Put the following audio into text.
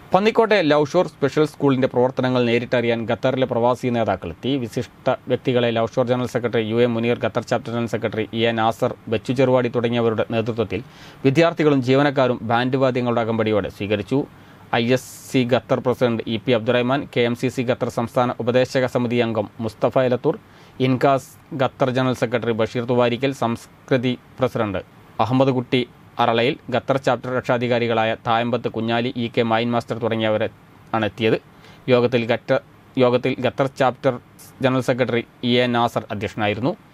പന്നിക്കോട്ടെ love shore special സ്കൂളിന്റെ പ്രവർത്തനങ്ങൾ നേരിട്ടറിയാൻ ഖത്തറിലെ പ്രവാസി നേതാക്കൾ എത്തി വിശിഷ്ട വ്യക്തികളെ ലവ് ഷോർ general secretary U A Muneer Qatar chapter general secretary E A Nasar Bachu Cheruvadi തുടങ്ങിയവരുടെ നേതൃത്വത്തിൽ വിദ്യാർത്ഥികളും ജീവനക്കാരും ബാൻഡ് വാദ്യങ്ങളുടെ അകമ്പടിയോടെ സ്വീകരിച്ചു I S C Qatar president E P Abdurahman K M C C Qatar സംസ്ഥാന ഉപദേശക സമിതി അംഗം Mustafa Elathur Incas Qatar general secretary Basheer Thuvarikkal Samskriti president Ahmed Kutty Aralayil Qatar chapter രക്ഷാധികാരികളായ തായമ്പത്ത് കുഞ്ഞാലി ഇ കെ മൈൻ മാസ്റ്റർ തുടങ്ങിയവരെ ആണ് എത്തിയത് യോഗത്തിൽ ഖത്തർ യോഗത്തിൽ Qatar chapter general secretary E A Nasar അധ്യക്ഷനായിരുന്നു